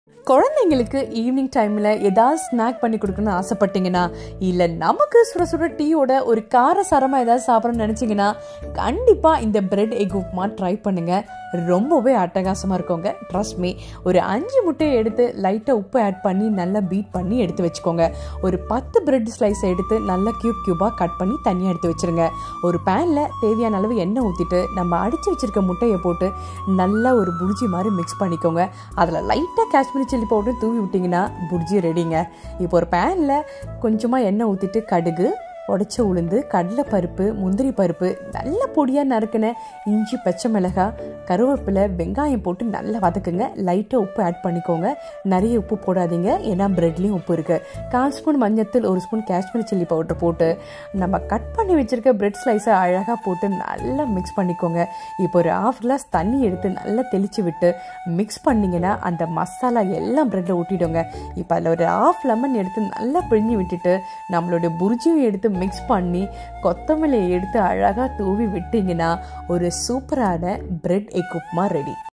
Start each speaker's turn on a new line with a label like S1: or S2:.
S1: குழந்தைங்களுக்கு ஈவினிங் டைமில் ஏதாவது ஸ்நாக் பண்ணி கொடுக்கணும்னு ஆசைப்பட்டீங்கன்னா இல்லை நமக்கு சுட சுட டீயோட ஒரு காரசாரமாக ஏதாவது சாப்பிடணும்னு நினச்சிங்கன்னா கண்டிப்பாக இந்த பிரெட் எக் உப்புமா ட்ரை பண்ணுங்கள் ரொம்பவே அட்டகாசமாக இருக்குங்க ட்ரஸ்ட் மீ ஒரு அஞ்சு முட்டையை எடுத்து லைட்டாக உப்பு ஆட் பண்ணி நல்லா பீட் பண்ணி எடுத்து வச்சுக்கோங்க ஒரு பத்து பிரெட் ஸ்லைஸ் எடுத்து நல்லா க்யூப் க்யூபாக கட் பண்ணி தனியாக எடுத்து வச்சுருங்க ஒரு பேனில் தேவையான அளவு எண்ணெய் ஊற்றிட்டு நம்ம அடித்து வச்சுருக்க முட்டையை போட்டு நல்லா ஒரு புர்ஜி மாதிரி மிக்ஸ் பண்ணிக்கோங்க அதில் லைட்டாக காஷ்மீரி சில்லி பவுடர் தூவி விட்டிங்கன்னா புர்ஜி ரெடிங்க இப்போ ஒரு பேனில் கொஞ்சமாக எண்ணெய் ஊற்றிட்டு கடுகு உடச்ச உளுந்து கடலைப்பருப்பு முந்திரி பருப்பு நல்ல பொடியாக நறுக்கின இஞ்சி பச்சை மிளகாய் கருவேப்பிலை வெங்காயம் போட்டு நல்லா வதக்குங்க லைட்டாக உப்பு ஆட் பண்ணிக்கோங்க நிறைய உப்பு போடாதீங்க ஏன்னா ப்ரெட்லேயும் உப்பு இருக்குது கால் ஸ்பூன் மஞ்சத்தில் ஒரு ஸ்பூன் காஷ்மீரி சில்லி பவுடர் போட்டு நம்ம கட் பண்ணி வச்சுருக்க பிரெட் ஸ்லைஸை அழகாக போட்டு நல்லா மிக்ஸ் பண்ணிக்கோங்க இப்போ ஒரு ஆஃப் கிளாஸ் தண்ணி எடுத்து நல்லா தெளித்து விட்டு மிக்ஸ் பண்ணிங்கன்னா அந்த மசாலா எல்லாம் ப்ரெட்டில் ஊட்டிடுங்க இப்போ அதில் ஒரு ஆஃப் லெமன் எடுத்து நல்லா பிழிஞ்சு விட்டுட்டு நம்மளோட புர்ஜியும் எடுத்து மிக்ஸ் பண்ணி கொத்தமல்லியை எடுத்து அழகாக தூவி விட்டிங்கன்னா ஒரு சூப்பரான பிரெட் எக் உப்புமா ரெடி